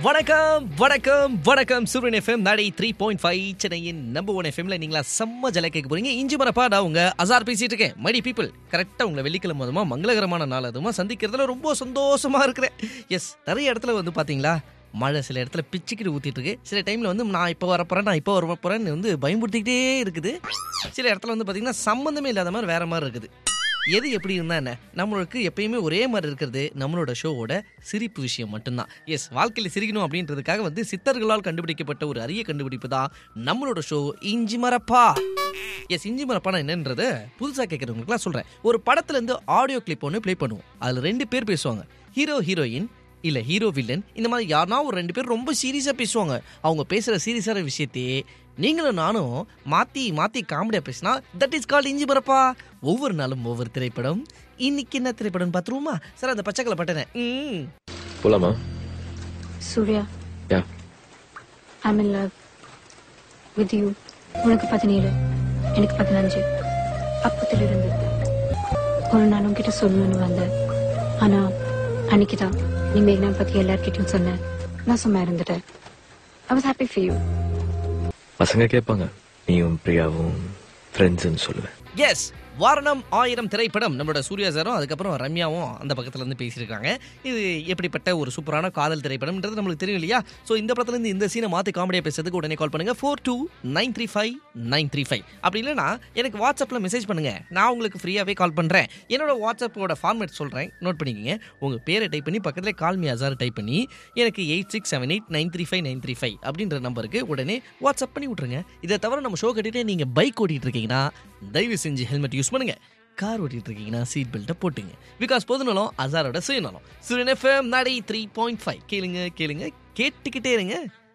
வணக்கம் வணக்கம் வணக்கம் Suryan FM ninety three point five சென்னையின் நம்பர் ஒன் எஃப்எம்ல நீங்களா செம்ம ஜலை கேட்க போறீங்க இஞ்சி மரப்பா நான் உங்க அசார் பேசிட்டு இருக்கேன் மைடி பீப்புள் கரெக்டாக உங்களை வெள்ளிக்கிழமை அதுமா மங்களகரமான நாள் அதுமா சந்திக்கிறதுல ரொம்ப சந்தோஷமா இருக்கிறேன் எஸ் நிறைய இடத்துல வந்து பாத்தீங்களா மழை சில இடத்துல பிச்சுக்கிட்டு ஊத்திட்டு இருக்கு சில டைம்ல வந்து நான் இப்போ வரப்போறேன் நான் இப்போ வர போறேன்னு வந்து பயமுறுத்திக்கிட்டே இருக்குது சில இடத்துல வந்து பாத்தீங்கன்னா சம்பந்தமே இல்லாத மாதிரி வேற மாதிரி இருக்குது எது எப்படி இருந்தா என்ன நம்மளுக்கு எப்பயுமே ஒரே மாதிரி இருக்கிறது நம்மளோட ஷோவோட சிரிப்பு விஷயம் மட்டும்தான் எஸ் வாழ்க்கையில் சிரிக்கணும் அப்படின்றதுக்காக வந்து சித்தர்களால் கண்டுபிடிக்கப்பட்ட ஒரு அரிய கண்டுபிடிப்பு தான் நம்மளோட ஷோ இஞ்சி மரப்பா எஸ் இஞ்சி மரப்பானா என்னன்றத புதுசாக கேட்குறவங்களுக்குலாம் சொல்கிறேன் ஒரு படத்துல இருந்து ஆடியோ கிளிப் ஒன்று ப்ளே பண்ணுவோம் அதில் ரெண்டு பேர் பேசுவாங்க ஹீரோ ஹீரோயின் இல்லை ஹீரோ வில்லன் இந்த மாதிரி யாருனா ஒரு ரெண்டு பேர் ரொம்ப சீரியஸாக பேசுவாங்க அவங்க பேசுகிற சீரியஸான விஷயத்தையே நீங்களும் நானும் மாற்றி மாற்றி காமெடியாக பேசினா தட் இஸ் கால் இஞ்சி பரப்பா ஒவ்வொரு நாளும் ஒவ்வொரு திரைப்படம் இன்னைக்கு என்ன திரைப்படம் பார்த்துருவோமா சார் அந்த பச்சைக்கலை பட்டனை ம் போலாமா Surya yeah I'm in love with you உனக்கு பதினேழு எனக்கு பதினஞ்சு அப்பத்திலிருந்து ஒரு நாள் உன்கிட்ட சொல்லணும்னு வந்தேன் ஆனா அன்னைக்கு தான் நீ மேக்னா பத்தி எல்லார்கிட்டயும் சொன்ன நான் சும்மா இருந்துட்டேன் I was happy for you பசங்க கேட்பாங்க நீயும் பிரியாவும் ஃப்ரெண்ட்ஸ்னு சொல்லுவேன் எஸ் வாரணம் ஆயிரம் திரைப்படம் நம்மளோட சூர்யா சாரும் அதுக்கப்புறம் ரம்யாவும் அந்த பக்கத்துல இருந்து பேசியிருக்காங்க இது எப்படிப்பட்ட ஒரு சூப்பரான காதல் திரைப்படம்ன்றது நம்மளுக்கு தெரியும் இல்லையா ஸோ இந்த படத்துல இருந்து இந்த சீனை மாற்றி காமெடியாக பேசுறதுக்கு உடனே கால் பண்ணுங்க four two nine three five nine three five அப்படி இல்லைனா எனக்கு வாட்ஸ்அப்பில் மெசேஜ் பண்ணுங்க நான் உங்களுக்கு ஃப்ரீயாகவே கால் பண்ணுறேன் என்னோட வாட்ஸ்அப்போட ஃபார்மேட் சொல்கிறேன் நோட் பண்ணிக்கோங்க உங்கள் பேரை டைப் பண்ணி பக்கத்தில் கால் மீ அசார் டைப் பண்ணி எனக்கு eight six seven eight nine three five nine three five அப்படின்ற நம்பருக்கு உடனே வாட்ஸ்அப் பண்ணி விட்ருங்க இதை தவிர நம்ம ஷோ கட்டிட்டு நீங்கள் பைக் ஓட்டிட்டு இருக்கீங்கன்னா தயவு செஞ்சு ஹெல்மெட் யூஸ் பண்ணுங்க கார் ஓட்டிட்டு இருக்கீங்கன்னா சீட் பெல்ட்டை போட்டுங்க பிகாஸ் பொதுநலம் அசாரோட சுயநலம் Suryan FM ninety three point five கேளுங்க கேளுங்க கேட்டுக்கிட்டே இருங்க